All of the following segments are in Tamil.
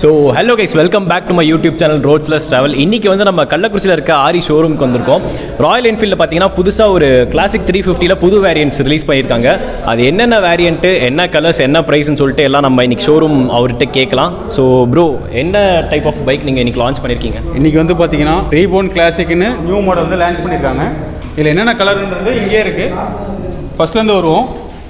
So hello guys welcome back to my YouTube channel roadless travel இன்றைக்கி வந்து நம்ம கள்ளக்குறிச்சியில் இருக்க ஆரி ஷோரூம்க்கு வந்திருக்கோம் ராயல் என்ஃபீல்டில் பார்த்தீங்கன்னா புதுசாக ஒரு கிளாசிக் த்ரீ ஃபிஃப்டியில் புது வேரியன்ட்ஸ் ரிலீஸ் பண்ணியிருக்காங்க அது என்னென்ன வேரியண்ட்டு என்ன கலர்ஸ் என்ன ப்ரைஸ்னு சொல்லிட்டு எல்லாம் நம்ம இன்னைக்கு ஷோரூம் அவர்கிட்ட கேட்கலாம் ஸோ ப்ரோ என்ன டைப் ஆஃப் பைக் நீங்கள் இன்னைக்கு லான்ச் பண்ணியிருக்கீங்க இன்றைக்கி வந்து பார்த்தீங்கன்னா ரீபோன் கிளாசிக்னு நியூ மாடல் வந்து லான்ச் பண்ணியிருக்காங்க இதில் என்னென்ன கலர்ன்றது இங்கே இருக்குது ஃபஸ்ட்லேருந்து வருவோம்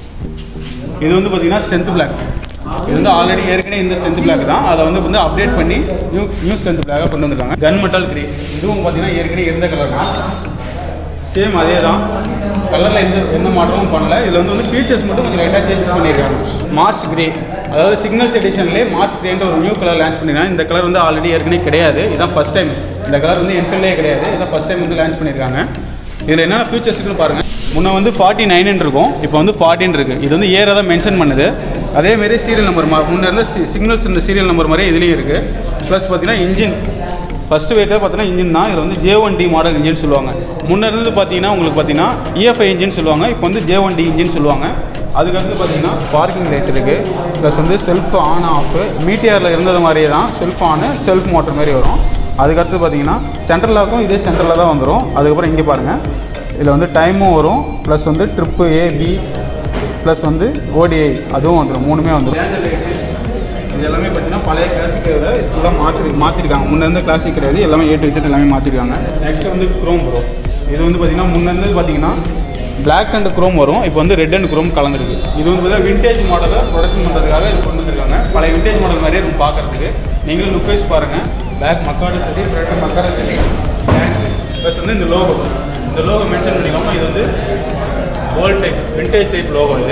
இது வந்து பார்த்தீங்கன்னா ஸ்ட்ரென்த் பிளாக் இது வந்து ஆல்ரெடி ஏற்கனவே இந்த ஸ்ட்ரென்த் பிளாக் தான் அதை வந்து வந்து அப்டேட் பண்ணி நியூ நியூ ஸ்ட்ரென்த் பிளாக்காக கொண்டு வந்திருக்காங்க கன் மெட்டல் கிரே இதுவும் பார்த்தீங்கன்னா ஏற்கனவே இருந்த கலர் தான் சேம் அதே தான் கலரில் எந்த எந்த மாற்றமும் பண்ணல இதில் வந்து வந்து ஃபீச்சர்ஸ் மட்டும் கொஞ்சம் லைட்டாக சேஞ்சஸ் பண்ணியிருக்காங்க மார்ச் கிரே அதாவது சிக்னல்ஸ் எடிஷன்லேயே மார்ச் கிரேன்ற ஒரு நியூ கலர் லான்ச் பண்ணியிருக்காங்க இந்த கலர் வந்து ஆல்ரெடி ஏற்கனவே கிடையாது இதுதான் ஃபஸ்ட் டைம் இந்த கலர் வந்து என்ஃபீல்டே கிடையாது இதான் ஃபஸ்ட் டைம் வந்து லான்ச் பண்ணியிருக்காங்க இதில் என்னென்ன ஃபீச்சர்ஸ் இருக்குன்னு பாருங்கள் முன்ன வந்து ஃபார்ட்டி நைன் இருக்கும் இப்போ வந்து ஃபார்ட்டின் இருக்குது இது வந்து ஏரை தான் மென்ஷன் பண்ணுது அதேமாரி சீரியல் நம்பர் முன்ன இருந்த சிக்னல்ஸ் இந்த சீரியல் நம்பர் மாதிரியே இதுலேயும் இருக்குது ப்ளஸ் பார்த்தீங்கன்னா இன்ஜின் ஃபஸ்ட்டு வெயிட்டே பார்த்தீங்கன்னா இன்ஜின் தான் இது வந்து J one D model engine சொல்லுவாங்க முன்ன இருந்தது பார்த்தீங்கன்னா உங்களுக்கு பார்த்தீங்கன்னா இஎஃப்ஐ இன்ஜின் சொல்லுவாங்க இப்போ வந்து ஜே ஒன் டி இன்ஜின் சொல்லுவாங்க அதுக்கடுத்து பார்த்தீங்கன்னா பார்க்கிங் லைட் இருக்குது ப்ளஸ் வந்து செல்ஃப் ஆன் ஆஃப் மீட்டியரில் இருந்தது மாதிரியே தான் செல்ஃப் ஆனு செல்ஃப் மோட்டர் மாதிரி வரும் அதுக்கடுத்து பார்த்தீங்கன்னா சென்ட்ரல் லாக்கும் இதே சென்ட்ரலில் தான் வந்துடும் அதுக்கப்புறம் இங்கே பாருங்கள் இதில் வந்து டைமும் வரும் ப்ளஸ் வந்து ட்ரிப்பு ஏ பி ப்ளஸ் வந்து ஓடிஐ அதுவும் வந்துடும் மூணுமே வந்துடும் இது எல்லாமே பார்த்தீங்கன்னா பழைய கிளாசிக்கை விட ஃபுல்லாக மாற்றி மாற்றிருக்காங்க முன்ன இருந்த கிளாசிக் கிடையாது எல்லாமே ஏ டு இசட் எல்லாமே மாற்றிருக்காங்க நெக்ஸ்ட் வந்து க்ரோம் வரும் இது வந்து பார்த்தீங்கன்னா முன்ன இருந்தது பார்த்தீங்கன்னா Black அண்ட் குரோம் வரும் இப்போ வந்து ரெட் அண்ட் குரோம் கலந்துருக்கு இது வந்து பார்த்தீங்கன்னா விண்டேஜ் மாடலை ப்ரொடக்ஷன் பண்ணுறதுக்காக இது கொண்டு வந்திருக்காங்க பழைய விண்டேஜ் மாடல் மாதிரியே இருக்கும் பார்க்குறதுக்கு நீங்களும் லுக் வைஸ் பாருங்கள் பேக் மக்காடு சரி ஃப்ரண்ட் மக்காடு சரி ப்ளஸ் வந்து இந்த லோகோ இந்த லோகோ மென்ஷன் பண்ணிக்கோமா இது வந்து old type vintage type logo இது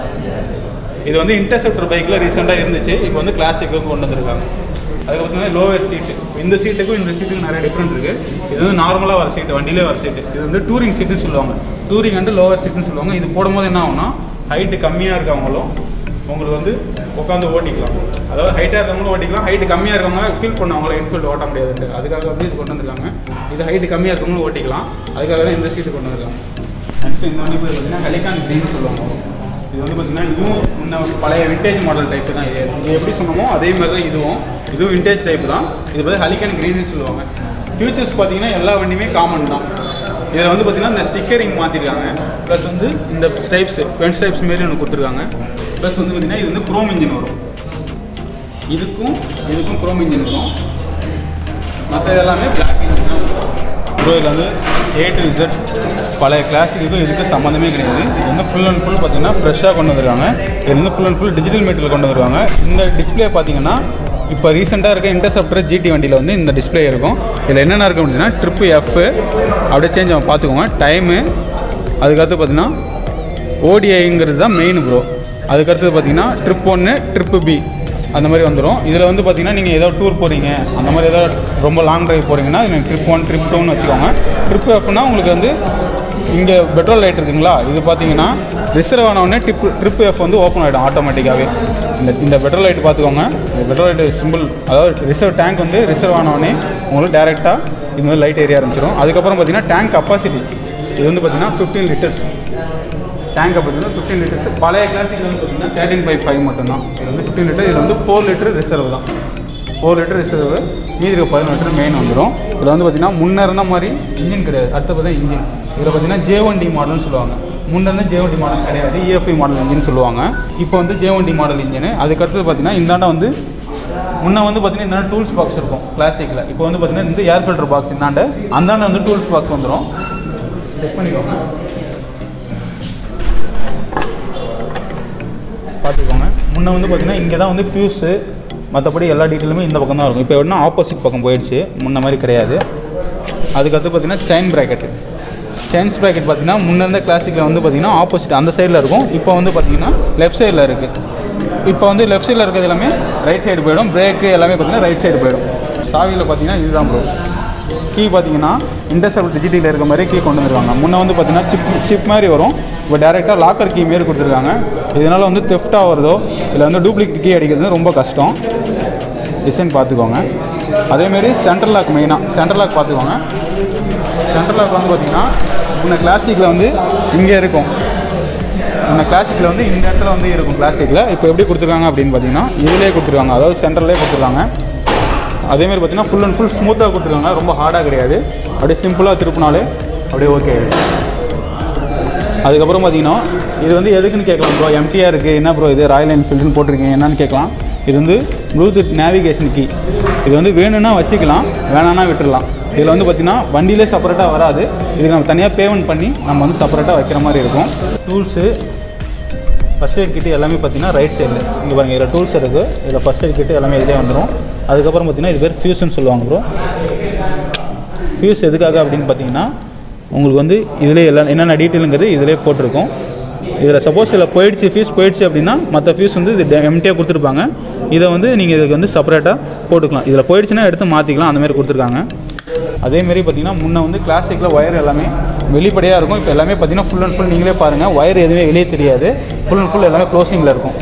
இது வந்து இன்டர்செப்டர் பைக்கில் ரீசெண்டாக இருந்துச்சு இப்போ வந்து கிளாசிக்கு கொண்டு வந்திருக்காங்க அதுக்கு பார்த்தீங்கன்னா லோவர் சீட்டு இந்த சீட்டுக்கும் இந்த சீட்டுக்கும் நிறைய டிஃப்ரெண்ட் இருக்குது இது வந்து நார்மலாக வர சீட்டு வண்டியிலே வர சீட்டு இது வந்து டூரிங் சீட்டுன்னு சொல்லுவாங்க டூரிங் அண்டு லோவர் சீட்டுன்னு சொல்லுவாங்க இது போடும்போது என்ன ஆகும்னா ஹைட்டு கம்மியாக இருக்கவங்களும் உங்களுக்கு வந்து உட்காந்து ஓட்டிக்கலாம் அதாவது ஹைட்டாக இருக்கவங்களும் ஓட்டிக்கலாம் ஹைட்டு கம்மியாக இருக்கவங்க ஃபீல் பண்ணவங்கள இன்ஃபீல்டு ஓட்ட முடியாதுன்ட்டு அதுக்காக வந்து இது கொண்டு வந்திருக்காங்க இது ஹைட்டு கம்மியாக இருக்கவங்களும் ஓட்டிக்கலாம் அதுக்காக தான் இந்த சீட்டு கொண்டு வந்திருக்காங்க நெக்ஸ்ட் இந்த வண்டி போய் பார்த்தீங்கன்னா ஹெலிகான் க்ரீன் சொல்லுவாங்க இது வந்து பார்த்தீங்கன்னா இதுவும் முன்ன பழைய விண்டேஜ் மாடல் டைப் தான் இது இது எப்படி சொன்னமோ அதே மாதிரி தான் இதுவும் இதுவும் விண்டேஜ் டைப் தான் இது பார்த்து ஹலிகன் க்ரீன்னு சொல்லுவாங்க ஃபியூச்சர்ஸ் பார்த்தீங்கன்னா எல்லா வண்டியுமே காமன் தான் இதில் வந்து பார்த்தீங்கன்னா இந்த ஸ்டிக்கரிங் மாற்றிருக்காங்க ப்ளஸ் வந்து இந்த ஸ்டைப்ஸ் பென் ஸ்டைப்ஸ் மாரி ஒன்று கொடுத்துருக்காங்க ப்ளஸ் வந்து பார்த்தீங்கன்னா இது வந்து குரோம் இன்ஜின் வரும் இதுக்கும் இதுக்கும் குரோம் இன்ஜின் வரும் மற்ற எல்லாமே பிளாக் இன்ஜின் தான் வரும் ப்ரோ இதில் வந்து ஏ டு இசட் பழைய கிளாஸுக்கும் இதுக்கு சம்மந்தமே கிடையாது இது வந்து ஃபுல் அண்ட் ஃபுல் பார்த்தீங்கன்னா ஃப்ரெஷ்ஷாக கொண்டு வந்திருக்காங்க இது வந்து full and full digital material கொண்டு வந்துருக்காங்க இந்த டிஸ்பிளே பார்த்தீங்கன்னா இப்போ ரீசெண்டாக இருக்க இன்டர்செப்டர் ஜிடி வண்டியில் வந்து இந்த டிஸ்பிளே இருக்கும் இதில் என்னென்ன இருக்கும் அப்படின்னா ட்ரிப்பு எஃப் அப்படியே சேஞ்ச் ஆகும் பார்த்துக்கோங்க டைமு அதுக்கடுத்து பார்த்தீங்கன்னா ஓடிஐங்கிறது தான் மெயின் ப்ரோ அதுக்கடுத்தது பார்த்தீங்கன்னா ட்ரிப் ஒன்று ட்ரிப்பு பி அந்த மாதிரி வந்துடும் இதில் வந்து பார்த்தீங்கன்னா நீங்கள் ஏதோ டூர் போகிறீங்க அந்த மாதிரி ஏதோ ரொம்ப லாங் டிரைவ் போகிறீங்கன்னா நீங்கள் ட்ரிப் ஒன் ட்ரிப் டூன்னு வச்சுக்கோங்க ட்ரிப் எஃப்னா உங்களுக்கு வந்து இங்கே பெட்ரோல் லைட் இருக்குங்களா இது பார்த்தீங்கன்னா ரிசர்வ் ஆன உடனே ட்ரிப் ட்ரிப் எஃப் வந்து ஓப்பன் ஆகிடும் ஆட்டோமேட்டிக்காகவே இந்த இந்த பெட்ரோல் லைட் பார்த்துக்கோங்க இந்த பெட்ரோல் லைட் சிம்பிள் அதாவது ரிசர்வ் டேங்க் வந்து ரிசர்வ் ஆன உடனே உங்களுக்கு டேரெக்டாக இது மாதிரி லைட் ஏரிய ஆரம்பிச்சிடும் அதுக்கப்புறம் பார்த்தீங்கன்னா டேங்க் கப்பாசிட்டி இது வந்து பார்த்தீங்கன்னா ஃபிஃப்டீன் லிட்டர்ஸ் டேங்க் பார்த்தீங்கன்னா ஃபிஃப்டீன் லிட்டர்ஸ் பழைய கிளாசிக் வந்து பார்த்தீங்கன்னா தேர்ட்டின் பை ஃபைவ் மட்டும்தான் இது வந்து ஃபிஃப்டீன் லிட்டர் இது வந்து ஃபோர் லிட்டர் ரிசர்வ் தான் ஃபோர் லிட்டர் ரிசர்வ் மீதி இருக்க பதினொன்று லிட்டர் மெயின் வந்துடும் இதில் வந்து பார்த்தீங்கன்னா முன்ன இருந்த மாதிரி இன்ஜின் கிடையாது அடுத்து பார்த்தா இன்ஜின் இதில் பார்த்தீங்கன்னா ஜே ஒன் டி மாடல்னு சொல்லுவாங்க முன்ன இருந்த ஜே ஒன் டி மாடல் கிடையாது இஎஃப்ஐ மாடல் இன்ஜின் சொல்லுவாங்க இப்போ வந்து J one D model engine அதுக்கடுத்து பார்த்தீங்கன்னா இந்தாண்ட வந்து முன்ன வந்து பார்த்தீங்கன்னா இந்தாண்ட டூல்ஸ் பாக்ஸ் இருக்கும் கிளாசிக்கில் இப்போ வந்து பார்த்தீங்கன்னா இந்த ஏர் ஃபில்டர் பாக்ஸ் இந்தாண்ட அந்தாண்ட வந்து டூல்ஸ் பாக்ஸ் வந்துடும் செக் பண்ணிக்கோங்க பார்த்துக்கோங்க முன்ன வந்து பார்த்தீங்கன்னா இங்கே தான் வந்து ஃபியூஸு மற்றபடி எல்லா டீட்டெயிலுமே இந்த பக்கம் தான் இருக்கும் இப்போ என்ன ஆப்போசிட் பக்கம் போயிடுச்சு முன்ன மாதிரி கிடையாது அதுக்கடுத்து பார்த்தீங்கன்னா செயின் ப்ராக்கெட்டு செயின்ஸ் ப்ராக்கெட் பார்த்தீங்கன்னா முன்ன இருந்த கிளாசிக்கில் வந்து பார்த்தீங்கன்னா ஆப்போசிட் அந்த சைடில் இருக்கும் இப்போ வந்து பார்த்தீங்கன்னா லெஃப்ட் சைடில் இருக்குது இப்போ வந்து லெஃப்ட் சைடில் இருக்கிறது எல்லாமே ரைட் சைடு போயிடும் பிரேக்கு எல்லாமே பார்த்தீங்கன்னா ரைட் சைடு போயிடும் சாவியில் பார்த்தீங்கன்னா இதுதான் ப்ரோ கீ பார்த்தீங்கன்னா இன்டர்செப்ட் டிஜிட்டலில் இருக்க மாதிரி கீ கொண்டு வந்துருவாங்க முன்ன வந்து பார்த்தீங்கன்னா சிப் சிப் மாதிரி வரும் இப்போ டேரெக்டாக லாக்கர் கீ மாரி கொடுத்துருக்காங்க இதனால் வந்து தெஃப்டாக வருதோ இல்லை வந்து டூப்ளிகேட் கீ அடிக்கிறது ரொம்ப கஷ்டம் டிசைன் பார்த்துக்கோங்க அதேமாரி சென்ட்ரல் லாக் மெயினாக சென்ட்ரல் லாக் பார்த்துக்கோங்க சென்ட்ரல் லாக் வந்து பார்த்தீங்கன்னா முன்ன கிளாசிக்கில் வந்து இங்கே இருக்கும் இந்த கிளாசிக்கில் வந்து இந்த இடத்துல வந்து இருக்கும் கிளாசிக்கில் இப்போ எப்படி கொடுத்துருக்காங்க அப்படின்னு பார்த்தீங்கன்னா இதிலே கொடுத்துருக்காங்க அதாவது சென்டர்லேயே கொடுத்துருக்காங்க அதேமாதிரி பார்த்தீங்கன்னா ஃபுல் அண்ட் ஃபுல் ஸ்மூத்தாக கொடுத்துருக்காங்க ரொம்ப ஹார்டாக கிடையாது அப்படியே சிம்பிளாக திருப்பினாலே அப்படியே ஓகே அதுக்கப்புறம் பார்த்தீங்கன்னா இது வந்து எதுக்குன்னு கேட்கலாம் ப்ரோ எம்டிஆர் இருக்குது என்ன ப்ரோ இது ராயல் என்ஃபீல்டுன்னு போட்டிருக்கீங்க என்னன்னு கேட்கலாம் இது வந்து ப்ளூடூத் நேவிகேஷன் கீ இது வந்து வேணும்னா வச்சுக்கலாம் வேணான்னா விட்டுடலாம் இதில் வந்து பார்த்திங்கன்னா வண்டியிலே செப்பரேட்டாக வராது இதுக்கு நம்ம தனியாக பேமெண்ட் பண்ணி நம்ம வந்து செப்பரேட்டாக வைக்கிற மாதிரி இருக்கும் டூல்ஸு ஃபஸ்ட் எய்ட் கிட்டு எல்லாமே பார்த்தீங்கன்னா ரைட் சைடில் இங்கே பாருங்கள் இதில் டூல்ஸ் இருக்குது இதில் ஃபஸ்ட் எய்ட் கிட்டு எல்லாமே இதிலே வந்துடும் அதுக்கப்புறம் பார்த்தீங்கன்னா இது பேர் ஃபியூஸ்னு சொல்லுவாங்க ப்ரோ ஃபியூஸ் எதுக்காக அப்படின்னு பார்த்தீங்கன்னா உங்களுக்கு வந்து இதிலே எல்லாம் என்னென்ன டீட்டெயிலுங்கிறது இதிலே போட்டிருக்கும் இதில் சப்போஸ் இதில் போயிடுச்சு ஃபியூஸ் போயிடுச்சு அப்படின்னா மற்ற ஃபியூஸ் வந்து இது எம்டியாக கொடுத்துருப்பாங்க இதை வந்து நீங்கள் இதுக்கு வந்து செப்பரேட்டாக போட்டுக்கலாம் இதில் போயிடுச்சுன்னா எடுத்து மாற்றிக்கலாம் அந்த மாதிரி கொடுத்துருக்காங்க அதேமாரி பார்த்தீங்கன்னா முன்ன வந்து கிளாசிக்கில் ஒயர் எல்லாமே வெளிப்படையாக இருக்கும் இப்போ எல்லாமே பார்த்தீங்கன்னா ஃபுல் அண்ட் ஃபுல் நீங்களே பாருங்கள் ஒயர் எதுவுமே வெளியே தெரியாது ஃபுல் அண்ட் ஃபுல் எல்லாமே க்ளோசிங்கில் இருக்கும்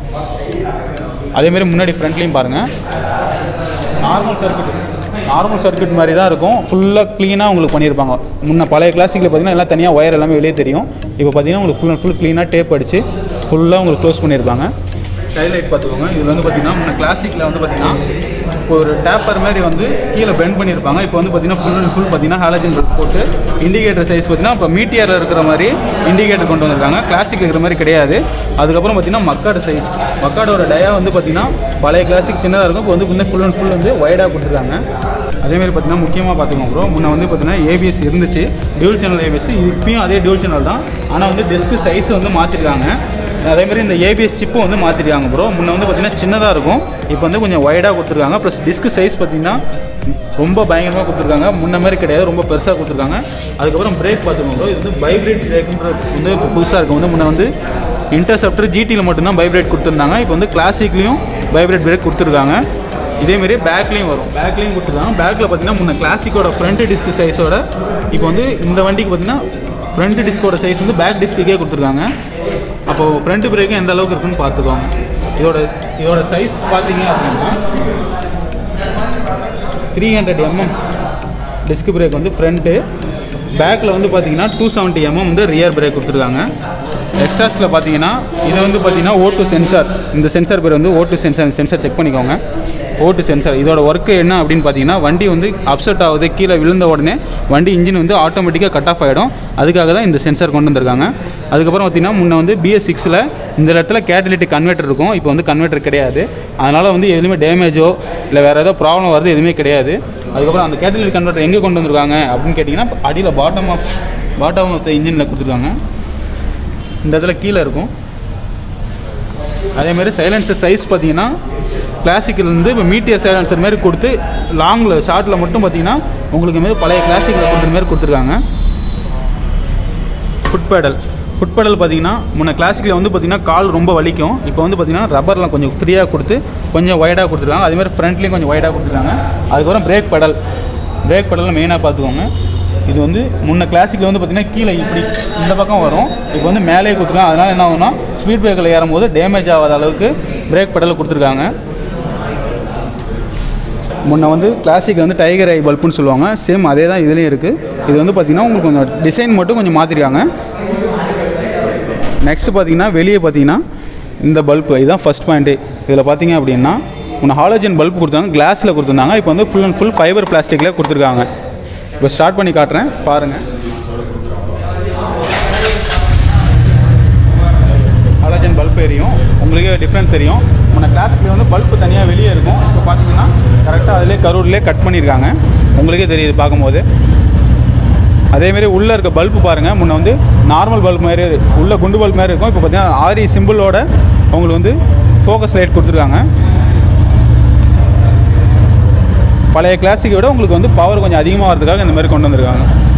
அதேமாரி முன்னாடி ஃப்ரண்ட்லேயும் பாருங்கள் நார்மல் சர்க்கியூட் நார்மல் சர்க்கியூட் மாதிரி தான் இருக்கும் ஃபுல்லாக க்ளீனாக உங்களுக்கு பண்ணியிருப்பாங்க முன்ன பழைய கிளாசிக்கில் பார்த்தீங்கன்னா எல்லாம் தனியாக ஒயர் எல்லாமே வெளியே தெரியும் இப்போ பார்த்தீங்கன்னா உங்களுக்கு ஃபுல் அண்ட் ஃபுல் க்ளீனாக டேப் அடிச்சு ஃபுல்லாக உங்களுக்கு க்ளோஸ் பண்ணியிருப்பாங்க லைட் பார்த்துக்கோங்க இது வந்து பார்த்தீங்கன்னா முன்ன கிளாசிக்கில் வந்து பார்த்தீங்கன்னா இப்போ ஒரு டேப்பர் மாதிரி வந்து கீழே பெண்ட் பண்ணியிருப்பாங்க இப்போ வந்து பார்த்தீங்கன்னா ஃபுல் அண்ட் ஃபுல் பார்த்தீங்கன்னா ஹாலஜன் போட்டு இண்டிகேட்டர் சைஸ் பார்த்தீங்கன்னா இப்போ மீட்டியரில் இருக்கிற மாதிரி இண்டிகேட்டர் கொண்டு வந்திருக்காங்க கிளாசிக் இருக்கிற மாதிரி கிடையாது அதுக்கப்புறம் பார்த்தீங்கன்னா மக்காடு சைஸ் மக்காடோட டயா வந்து பார்த்தீங்கன்னா பழைய கிளாசிக் சின்னதாக இருக்கும் இப்போ வந்து இன்னும் ஃபுல் அண்ட் ஃபுல் வந்து ஒய்டாக கொடுத்துருக்காங்க அதேமாதிரி பார்த்தீங்கன்னா முக்கியமாக பார்த்துக்கோங்க ப்ரோ முன்ன வந்து பார்த்தீங்கன்னா ஏபிஎஸ் இருந்துச்சு டியூல் சேனல் ஏபிஎஸ் இப்பயும் அதே டியூல் சேனல் தான் ஆனால் வந்து டெஸ்க்கு சைஸ் வந்து மாற்றிருக்காங்க அதேமாதிரி இந்த ஏபிஎஸ் சிப்பும் வந்து மாற்றிருக்காங்க ப்ரோ முன்ன வந்து பார்த்தீங்கன்னா சின்னதாக இருக்கும் இப்போ வந்து கொஞ்சம் ஒய்டாக கொடுத்துருக்காங்க ப்ளஸ் டிஸ்க் சைஸ் பார்த்தீங்கன்னா ரொம்ப பயங்கரமாக கொடுத்துருக்காங்க முன்ன மாதிரி கிடையாது ரொம்ப பெருசாக கொடுத்துருக்காங்க அதுக்கப்புறம் பிரேக் பார்த்துக்கோங்க bro. இது வந்து பைப்ரேட் பிரேக்குன்ற வந்து இப்போ புதுசாக இருக்கும் வந்து முன்ன வந்து இன்டர்செப்டர் ஜிடியில் மட்டும்தான் பைப்ரேட் கொடுத்துருந்தாங்க இப்போ வந்து கிளாசிக்லேயும் பைப்ரேட் பிரேக் கொடுத்துருக்காங்க இதேமாரி பேக்லேயும் வரும் பேக்லேயும் கொடுத்துருக்காங்க பேக்கில் பார்த்தீங்கன்னா முன்ன கிளாசிக்கோட ஃப்ரண்ட் டிஸ்க் சைஸோட இப்போ வந்து இந்த வண்டிக்கு பார்த்தீங்கன்னா ஃப்ரண்ட் டிஸ்கோட சைஸ் வந்து பேக் டிஸ்க்குக்கே கொடுத்துருக்காங்க அப்போது ஃப்ரண்ட் பிரேக்கும் எந்த அளவுக்கு இருக்குன்னு பார்த்துக்கோங்க இதோட இதோட சைஸ் பார்த்தீங்க அப்படின்னா three hundred mm disc brake வந்து ஃப்ரண்ட்டு பேக்கில் வந்து பார்த்தீங்கன்னா டூ செவன்ட்டி எம்எம் வந்து ரியர் பிரேக் கொடுத்துருக்காங்க எக்ஸ்ட்ராஸில் பார்த்தீங்கன்னா இது வந்து பார்த்தீங்கன்னா ஓட்டு சென்சார் இந்த சென்சார் பேர் வந்து ஓட்டு சென்சார் சென்சார் செக் பண்ணிக்கோங்க ஓட்டு சென்சார் இதோட ஒர்க்கு என்ன அப்படின்னு பார்த்தீங்கன்னா வண்டி வந்து அப்செட் ஆகுது கீழே விழுந்த உடனே வண்டி இன்ஜின் வந்து ஆட்டோமேட்டிக்காக கட் ஆஃப் ஆகிடும் அதுக்காக தான் இந்த சென்சார் கொண்டு வந்திருக்காங்க அதுக்கப்புறம் பார்த்தீங்கன்னா முன்ன வந்து பிஎஸ் சிக்ஸில் இந்த இடத்துல கேட்டலிட்டிக் கன்வெர்ட்டர் இருக்கும் இப்போ வந்து கன்வெர்ட்டர் கிடையாது அதனால் வந்து எதுவுமே டேமேஜோ இல்லை வேறு ஏதோ ப்ராப்ளம் வருது எதுவுமே கிடையாது அதுக்கப்புறம் அந்த கேட்டலிட்டிக் கன்வெர்ட்டர் எங்கே கொண்டு வந்திருக்காங்க அப்படின்னு கேட்டிங்கன்னா அடியில் bottom of bottom of the இன்ஜினில் கொடுத்துருக்காங்க இந்த இடத்துல கீழே இருக்கும் அதேமாதிரி சைலன்சர் சைஸ் பார்த்தீங்கன்னா கிளாசிக்கில் இருந்து இப்போ மீட்டியர் சைலன்சர் மாதிரி கொடுத்து லாங்கில் ஷார்ட்டில் மட்டும் பார்த்தீங்கன்னா உங்களுக்கு மாரி பழைய கிளாசிக்கில் கொடுக்குற மாதிரி கொடுத்துருக்காங்க ஃபுட் பேடல் ஃபுட் பேடல் பார்த்தீங்கன்னா முன்ன கிளாசிக்கில் வந்து பார்த்தீங்கன்னா கால் ரொம்ப வலிக்கும் இப்போ வந்து பார்த்தீங்கன்னா ரப்பர்லாம் கொஞ்சம் ஃப்ரீயாக கொடுத்து கொஞ்சம் ஒய்டாக கொடுத்துருக்காங்க அதேமாதிரி ஃப்ரண்ட்லேயும் கொஞ்சம் ஒய்டாக கொடுத்துருக்காங்க அதுக்கப்புறம் பிரேக் பெடல் பிரேக் பெடலில் மெயினாக பார்த்துக்கோங்க இது வந்து முன்ன கிளாசிக்கில் வந்து பார்த்தீங்கன்னா கீழே இப்படி இந்த பக்கம் வரும் இப்போ வந்து மேலே கொடுத்துருக்காங்க அதனால் என்ன ஆகும்னா ஸ்பீட் பிரேக்கில் ஏறும்போது டேமேஜ் ஆகாத அளவுக்கு பிரேக் பெடல் கொடுத்துருக்காங்க முன்ன வந்து கிளாசிக் வந்து டைகர் ஐ பல்புன்னு சொல்லுவாங்க சேம் அதே தான் இதுலேயும் இருக்குது இது வந்து பார்த்திங்கன்னா உங்களுக்கு கொஞ்சம் டிசைன் மட்டும் கொஞ்சம் மாற்றிருக்காங்க நெக்ஸ்ட் பார்த்தீங்கன்னா வெளியே பார்த்தீங்கன்னா இந்த பல்பு இதுதான் ஃபஸ்ட் பாயிண்ட்டு இதில் பார்த்தீங்க அப்படின்னா முன்ன ஹாலஜன் பல்ப் கொடுத்தாங்க கிளாஸில் கொடுத்துருந்தாங்க இப்போ வந்து ஃபுல் அண்ட் ஃபுல் ஃபைபர் பிளாஸ்டிக்கில் கொடுத்துருக்காங்க இப்போ ஸ்டார்ட் பண்ணி காட்டுறேன் பாருங்கள் ஹாலஜன் பல்ப் எரியும் உங்களுக்கே டிஃப்ரெண்ட் தெரியும் முன்ன கிளாஸ்க்கு வந்து பல்ப் தனியாக வெளியே இருக்கும் இப்போ பார்த்தீங்கன்னா கரெக்டாக அதிலே கரூர்லேயே கட் பண்ணியிருக்காங்க உங்களுக்கே தெரியுது பார்க்கும்போது அதேமாரி உள்ளே இருக்க பல்பு பாருங்கள் முன்ன வந்து நார்மல் பல்ப் மாதிரி உள்ள குண்டு பல்ப் மாதிரி இருக்கும் இப்போ பார்த்தீங்கன்னா ஆரி சிம்பிளோட உங்களுக்கு வந்து ஃபோக்கஸ் லைட் கொடுத்துருக்காங்க பழைய கிளாசிக்கை விட உங்களுக்கு வந்து பவர் கொஞ்சம் அதிகமாக வரதுக்காக இந்த மாதிரி கொண்டு வந்திருக்காங்க